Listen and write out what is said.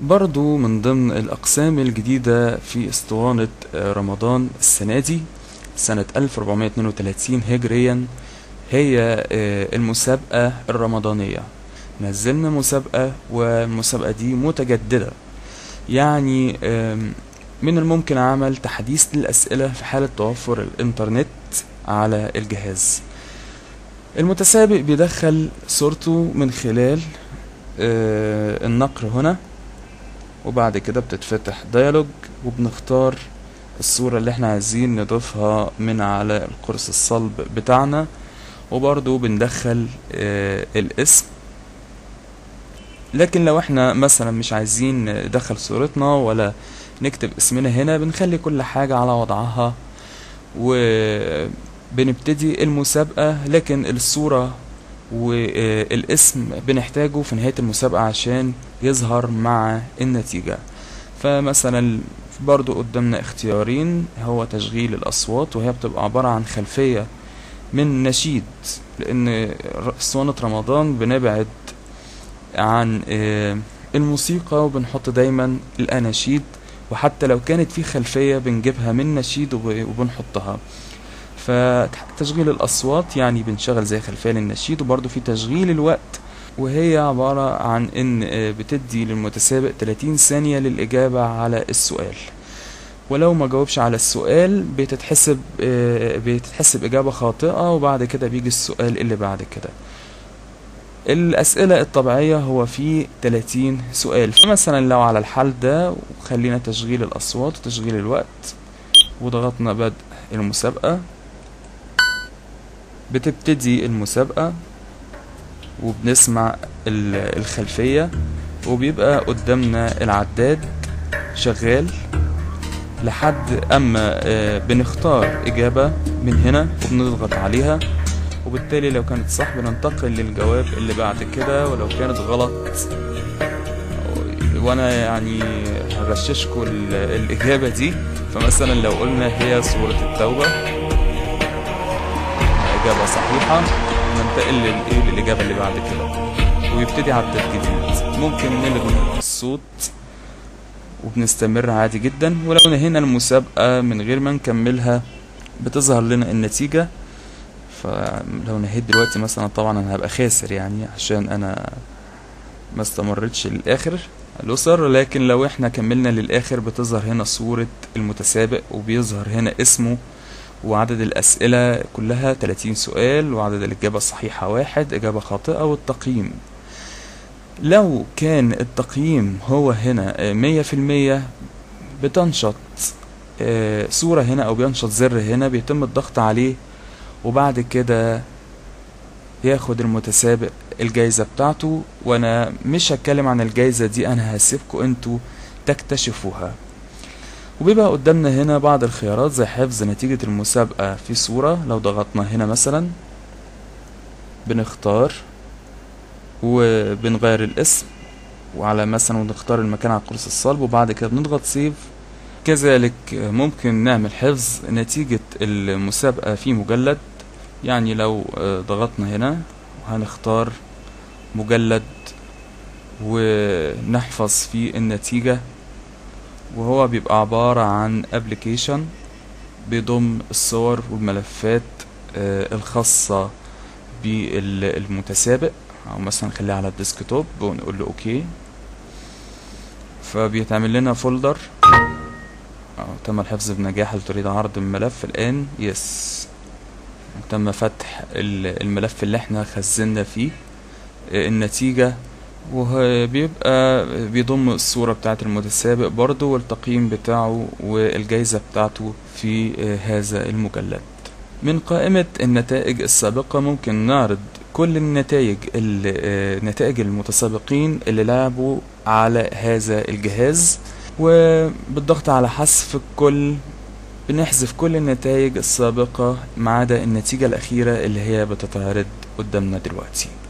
برضو من ضمن الأقسام الجديدة في اسطوانة رمضان السنة دي سنة 1432 هجريا هي المسابقة الرمضانية نزلنا مسابقة والمسابقة دي متجددة يعني من الممكن عمل تحديث للأسئلة في حالة توفر الإنترنت على الجهاز المتسابق بيدخل صورته من خلال النقر هنا وبعد كده بتتفتح ديالوج وبنختار الصورة اللي احنا عايزين نضيفها من على القرص الصلب بتاعنا وبرضو بندخل اه الاسم لكن لو احنا مثلا مش عايزين ندخل صورتنا ولا نكتب اسمنا هنا بنخلي كل حاجة على وضعها وبنبتدي المسابقة لكن الصورة والاسم بنحتاجه في نهاية المسابقة عشان يظهر مع النتيجة فمثلا برضو قدامنا اختيارين هو تشغيل الأصوات وهي بتبقى عبارة عن خلفية من نشيد لأن اسطوانة رمضان بنبعد عن الموسيقى وبنحط دايما الأناشيد وحتى لو كانت في خلفية بنجيبها من نشيد وبنحطها فتشغيل الأصوات يعني بنشغل زي خلفية للنشيد وبرضه في تشغيل الوقت وهي عبارة عن إن بتدي للمتسابق 30 ثانية للإجابة على السؤال ولو ما جاوبش على السؤال بتتحسب بتتحسب إجابة خاطئة وبعد كده بيجي السؤال اللي بعد كده الأسئلة الطبيعية هو في 30 سؤال فمثلا لو على الحال ده وخلينا تشغيل الأصوات وتشغيل الوقت وضغطنا بدء المسابقة بتبتدي المسابقة وبنسمع الخلفية وبيبقى قدامنا العداد شغال لحد اما بنختار اجابة من هنا وبنضغط عليها وبالتالي لو كانت صح بننتقل للجواب اللي بعد كده ولو كانت غلط وانا يعني هغششكم الاجابة دي فمثلا لو قلنا هي سورة التوبة اجابة صحيحة ننتقل للايه للاجابة اللي بعد كده ويبتدي عدد جديد ممكن نلغي الصوت وبنستمر عادي جدا ولو نهينا المسابقة من غير ما نكملها بتظهر لنا النتيجة فلو نهيت دلوقتي مثلا طبعا انا هبقى خاسر يعني عشان انا ما استمرتش للاخر الاسر لكن لو احنا كملنا للاخر بتظهر هنا صورة المتسابق وبيظهر هنا اسمه وعدد الاسئلة كلها 30 سؤال وعدد الاجابة الصحيحة واحد اجابة خاطئة والتقييم لو كان التقييم هو هنا مية في المية بتنشط صورة هنا او بينشط زر هنا بيتم الضغط عليه وبعد كده ياخد المتسابق الجايزة بتاعته وانا مش هتكلم عن الجايزة دي انا هسيبكم انتوا تكتشفوها وبيبقى قدامنا هنا بعض الخيارات زي حفظ نتيجة المسابقة في صورة لو ضغطنا هنا مثلا بنختار وبنغير الاسم وعلى مثلا ونختار المكان على قرص الصلب وبعد كده بنضغط سيف كذلك ممكن نعمل حفظ نتيجة المسابقة في مجلد يعني لو ضغطنا هنا هنختار مجلد ونحفظ فيه النتيجة وهو بيبقى عبارة عن ابلكيشن بيضم الصور والملفات الخاصة بالمتسابق او مثلا نخليها على الديسكتوب ونقول له اوكي فبيتعمل لنا فولدر تم الحفظ بنجاح هل تريد عرض الملف الان يس تم فتح الملف اللي احنا خزنا فيه النتيجة وبيبقى بيضم الصورة بتاعت المتسابق برضو والتقييم بتاعه والجايزة بتاعته في هذا المجلد من قائمة النتائج السابقة ممكن نعرض كل النتائج نتائج المتسابقين اللي لعبوا على هذا الجهاز وبالضغط على حذف الكل بنحذف كل النتائج السابقة ما عدا النتيجة الأخيرة اللي هي بتتعرض قدامنا دلوقتي